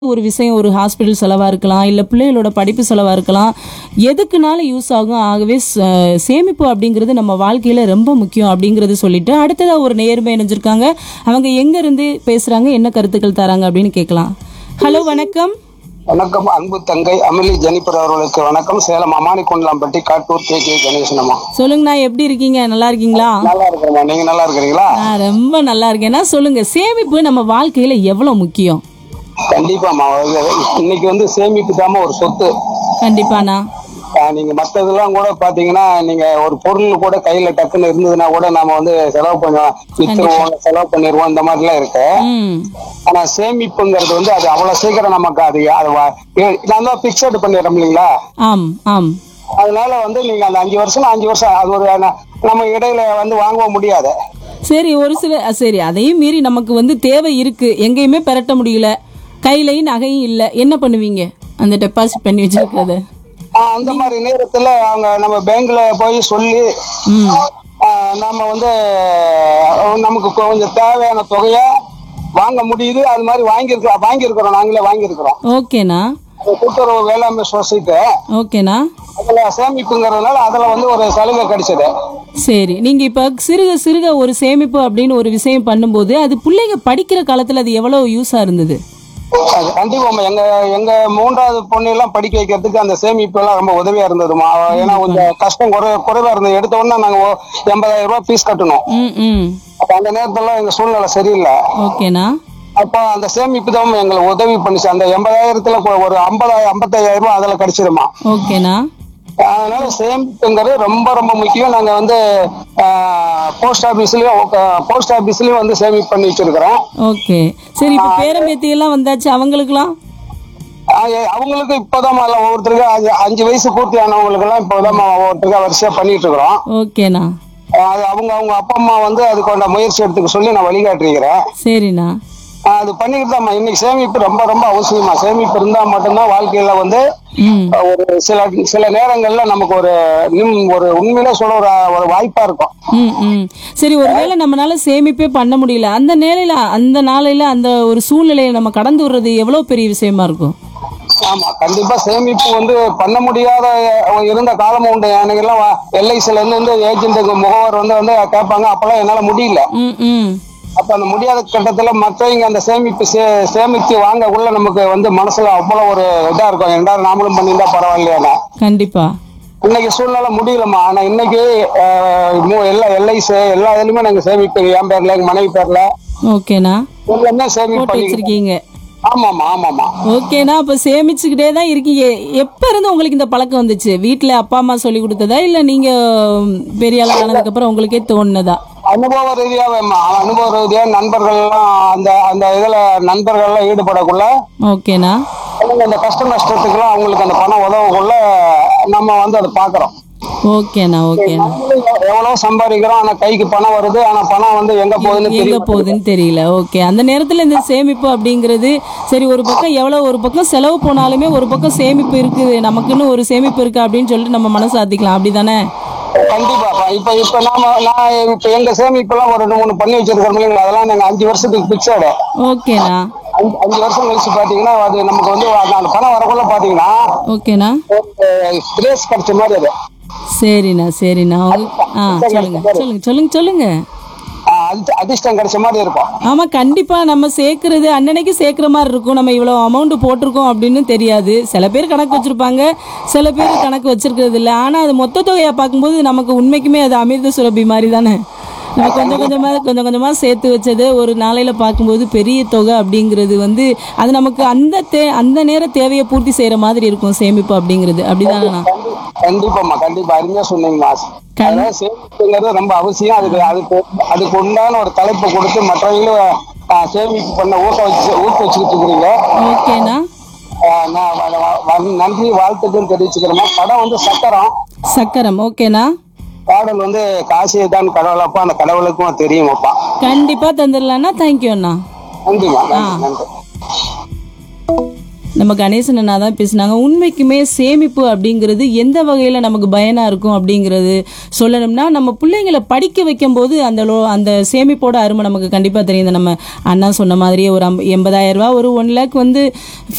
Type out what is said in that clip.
ஒரு விஷயம் ஒரு ஹாஸ்பிட்டல் செலவாக இருக்கலாம் இல்லை பிள்ளைகளோட படிப்பு செலவாக இருக்கலாம் எதுக்குனாலும் யூஸ் ஆகும் ஆகவே ச- சேமிப்பு அப்படிங்கிறது நம்ம வாழ்க்கையில் ரொம்ப முக்கியம் அப்படிங்கிறது சொல்லிட்டு அடுத்ததாக ஒரு நேர்மை இணைஞ்சிருக்காங்க அவங்க எங்கேருந்து பேசுகிறாங்க என்ன கருத்துக்கள் தராங்க அப்படின்னு கேட்கலாம் ஹலோ வணக்கம் வணக்கம் அன்பு தங்கை அமிலி ஜெனிபர் அவர்களுக்கு வணக்கம் சேலம் அமானி குண்டலாம்பட்டி காட்டூர் கே கே கணேசனம்மா சொல்லுங்கண்ணா எப்படி இருக்கீங்க நல்லா இருக்கீங்களா நல்லா இருக்கிறேம்மா நீங்க நல்லா இருக்கிறீங்களா நான் ரொம்ப நல்லா இருக்கேன்னா சொல்லுங்க சேமிப்பு நம்ம வாழ்க்கையில எவ்வளவு முக்கியம் கண்டிப்பாம்மா இது- இன்னைக்கு வந்து சேமிப்பு தாம ஒரு சொத்து கண்டிப்பாண்ணா ஆஹ் நீங்க மத்ததெல்லாம் கூட பாத்தீங்கன்னா நீங்க ஒரு பொருள் கூட கையில டக்குன்னு இருந்ததுன்னா கூட நாம வந்து செலவு பண்ணுவோம் வித்துருவோம் செலவு பண்ணிடுவோம் இந்த மாதிரி எல்லாம் இருக்கு ம் ஆனா சேமிப்புங்கிறது வந்து அது அவ்வளவு சீக்கிரம் நமக்கு அது அது வ- ஏ- நான் தான் பிக்சட் பண்ணிடுறோம் இல்லைங்களா ஆம் ஆம் அதனால வந்து நீங்க அந்த அஞ்சு வருஷம் அஞ்சு வருஷம் அது ஒரு ந- நம்ம இடையில வந்து வாங்க முடியாது சரி ஒரு சில அ, சரி அதையும் மீறி நமக்கு வந்து தேவை இருக்கு எங்கேயுமே பெரட்ட முடியல கையிலையும் நகையும் இல்லை என்ன பண்ணுவீங்க அந்த டெபாசிட் பண்ணி வச்சிருக்கிறது ஆஹ் அந்த மாதிரி நேரத்துல அவங்க நம்ம பேங்க்ல போய் சொல்லி ம் ஆஹ் நாம வந்து ஆஹ் நமக்கு கொஞ்சம் தேவையான தொகையை வாங்க முடியுது அது மாதிரி வாங்கியிருக்கிறோம் வாங்கியிருக்கிறோம் நாங்களே வாங்கியிருக்கிறோம் ஓகேண்ணா அது கூட்டுறவு வேளாண்மை சொசைட்டி ஓகேண்ணா அதுல சேமிப்புங்கிறதுனால அதுல வந்து ஒரு சலுகை கிடைச்சது சரி நீங்க இப்ப சிறுக சிறுக ஒரு சேமிப்பு அப்படின்னு ஒரு விஷயம் பண்ணும்போது அது பிள்ளைங்க படிக்கிற காலத்துல அது எவ்வளவு யூஸா இருந்தது அது கண்டிப்பா எங்க எங்க மூன்றாவது பொண்ணு எல்லாம் படிக்க வைக்கிறதுக்கு அந்த சேமிப்பு எல்லாம் ரொம்ப உதவியா இருந்ததுமா அவ- ஏன்னா கொஞ்சம் கஷ்டம் குறை குறைவா இருந்தது எடுத்த உடனே நாங்க ஒ- எண்பதாயிரம் ரூபாய் ஃபீஸ் கட்டணும் ம் ம் அப்ப அந்த நேரத்துல எங்க சூழ்நிலை சரியில்லை ஓகேண்ணா அப்ப அந்த சேமிப்பு தான் எங்களுக்கு உதவி பண்ணுச்சு அந்த எண்பதாயிரத்துல கொ- ஒரு ஐம்பதாயிரம் ஐம்பத்தாயிரம் ரூபாய் அதுல கிடைச்சிருமா ஓகேண்ணா அதனால சேமிப்புங்கிறது ரொம்ப ரொம்ப முக்கியம் நாங்க வந்து போஸ்ட் ஆபீஸ்லயும் போஸ்ட் ஆபீஸ்லயும் வந்து சேமிப்பு பண்ணி வச்சிருக்கிறோம் ஓகே சரி இப்ப பேரம்பேத்தி எல்லாம் வந்தாச்சு அவங்களுக்குலாம் ஆஹ் எ- அவங்களுக்கு இப்போதான் ஒவ்வொருத்தருக்கு அஞ்சு- அஞ்சு வயசு பூர்த்தி ஆனவங்களுக்கு எல்லாம் இப்போதான் ஒவ்வொருத்தருக்கா வரிசையா பண்ணிட்டு இருக்கிறோம் ஓகேண்ணா ஆஹ் அது அவங்க அவங்க அப்பா அம்மா வந்து அதுக்கான முயற்சி எடுத்துக்க சொல்லி நான் வழிகாட்டிருக்கிறேன் சரிண்ணா ஆஹ் அது பண்ணிக்கிட்டு தான் இன்னைக்கு சேமிப்பு ரொம்ப ரொம்ப அவசியமா சேமிப்பு இருந்தா மட்டும்தான் வாழ்க்கையில வந்து ம் ஆஹ் ஒரு சில சில நேரங்கள்ல நமக்கு ஒரு நிம்- ஒரு உண்மையிலே சொல்ல ஒரு ஒரு வாய்ப்பா இருக்கும் ம் ம் சரி ஒருவேளை நம்மளால சேமிப்பே பண்ண முடியல அந்த நிலையில அந்த நாளையில அந்த ஒரு சூழ்நிலையை நம்ம கடந்து வர்றது எவ்வளவு பெரிய விஷயமா இருக்கும் ஆமா கண்டிப்பா சேமிப்பு வந்து பண்ண முடியாத அஹ், இருந்த காலமும் உண்டு எனக்கு எல்லாம் எல்ஐசில இருந்து வந்து ஏஜென்ட்டுக்கு முகவர் வந்து வந்து கேட்பாங்க அப்பெல்லாம் என்னால முடியல ம் ம் அப்ப அந்த முடியாத கட்டத்துல மற்றவங்க அந்த சேமிப்பு சே சேமித்து வாங்கக்குள்ள நமக்கு வந்து மனசுல அவ்வளவு ஒரு இதா இருக்கும் ரெண்டாயிரம் நாமளும் பண்ணியிருந்தா பரவாயில்லையா கண்டிப்பா இன்னைக்கு சூழ்நிலை முடியலம்மா ஆனா இன்னைக்கு அஹ், மு- எல்லா எல்ஐசி எல்லா இதுலயுமே நாங்க சேமிப்பு என் பேர்ல எங்க மனைவி பேர்ல ஓகேண்ணா எல்லாமே சேமிப்பு போட்டு பண்ணி வச்சிருக்கீங்க ஆமாமா ஆமாமா ஓகேண்ணா அப்ப சேமிச்சுக்கிட்டே தான் இருக்கீங்க எப்ப இருந்து உங்களுக்கு இந்த பழக்கம் வந்துச்சு வீட்ல அப்பா அம்மா சொல்லி கொடுத்ததா இல்ல நீங்க ம், பெரிய ஆள் ஆனதுக்கு அப்புறம் உங்களுக்கே தோணுனதா அனுபவ ரீதியாவேம்மா அனுபவ ரீதியா நண்பர்கள்லாம் அந்த அந்த இதுல நண்பர்கள்லாம் ஈடுபடக்குள்ள ஓகேண்ணா அவங்க அந்த கஷ்ட நஷ்டத்துக்குலாம் அவங்களுக்கு அந்த பணம் உதவக்குள்ள நம்ம வந்து அதை பாக்குறோம் ஓகேண்ணா ஓகேண்ணா எவ்வளவு சம்பாதிக்கிறோம் ஆனா கைக்கு பணம் வருது ஆனா பணம் வந்து எங்க போகுதுன்னு எங்க தெரியல போகுதுன்னு தெரியல ஓகே அந்த நேரத்துல இந்த சேமிப்பு அப்படிங்கிறது சரி ஒரு பக்கம் எவ்வளவு ஒரு பக்கம் செலவு போனாலுமே ஒரு பக்கம் சேமிப்பு இருக்குது நமக்குன்னு ஒரு சேமிப்பு இருக்கு அப்படின்னு சொல்லிட்டு நம்ம மனசு ஆத்திக்கலாம் அப்படிதானே கண்டிப்பா இப்ப இப்ப நாம நான் இப்ப எங்க சேமிப்பெல்லாம் ஒரு ரெண்டு மூணு பண்ணி வச்சிருக்கிறோம் இல்லைங்களா அதெல்லாம் நாங்க அஞ்சு வருஷத்துக்கு பிக்சடு ஓகேண்ணா அஞ்சு அஞ்சு வருஷம் கழிச்சு பாத்தீங்கன்னா அது நமக்கு வந்து அந்த பணம் வரக்குள்ள பாத்தீங்கன்னா ஓகேண்ணா கிரேஸ் கிடைச்ச மாதிரி அது சரிண்ணா சரிண்ணா உங்க- ஆ சொல்லுங்க சொல்லுங்க சொல்லுங்க சொல்லுங்க ஆஹ் அதிர்ஷ்ட- அதிர்ஷ்டம் கிடைச்ச மாதிரி இருக்கும் ஆமா கண்டிப்பா நம்ம சேர்க்கறது அன்னன்னைக்கு சேர்க்கிற மாதிரி இருக்கும் நம்ம இவ்வளவு அமௌண்ட் போட்டிருக்கோம் அப்படின்னு தெரியாது சில பேர் கணக்கு வச்சிருப்பாங்க சில பேர் கணக்கு வச்சிருக்கிறது இல்ல ஆனா அது மொத்த தொகையா பார்க்கும்போது நமக்கு உண்மைக்குமே அது அமிர்த சுரபி மாதிரி தானே நம்ம கொஞ்சம் கொஞ்சமா கொஞ்சம் கொஞ்சமா சேர்த்து வச்சது ஒரு நாளையில பார்க்கும்போது பெரிய தொகை அப்படிங்கிறது வந்து அது நமக்கு அந்த தே அந்த நேர தேவையை பூர்த்தி செய்யற மாதிரி இருக்கும் சேமிப்பு அப்படிங்கிறது அப்படிதானண்ணா கண்டிப்பாம்மா கண்டிப்பா அருமையா சொன்னீங்கம்மா அதனால சேமிப்புங்கிறது ரொம்ப அவசியம் அதுக்கு அதுக்கு அதுக்கு உண்டான ஒரு தலைப்பை கொடுத்து மற்றவங்களும் ஆஹ், சேமிப்பு பண்ண ஊக்க வச்சு ஊக்குவிச்சுக்கிட்டு இருக்கிறீங்க ஓகேண்ணா ஆஹ், நான் வ- வ- வ- நன்றி வாழ்த்துக்கள் தெரிவிச்சுக்கிறேம்மா படம் வந்து சக்கரம் சக்கரம் ஓகேண்ணா பாடல் வந்து காசியை தான் கடவுளப்பா அந்த கடவுளுக்கும் தெரியுமாப்பா கண்டிப்பா தந்துடலாம்ண்ணா தேங்க்யூ அண்ணா நன்றிம்மா நன்றி நன்றி நம்ம கணேசன் அண்ணா தான் பேசினாங்க உண்மைக்குமே சேமிப்பு அப்படிங்கிறது எந்த வகையில் நமக்கு பயனாக இருக்கும் அப்படிங்கிறது சொல்லணும்னா நம்ம பிள்ளைங்களை படிக்க வைக்கும்போது அந்த லோ அந்த சேமிப்போட அருமை நமக்கு கண்டிப்பாக தெரியும் இந்த நம்ம அண்ணா சொன்ன மாதிரியே ஒரு அம்ப எண்பதாயிரம் ரூபா ஒரு ஒன் லேக் வந்து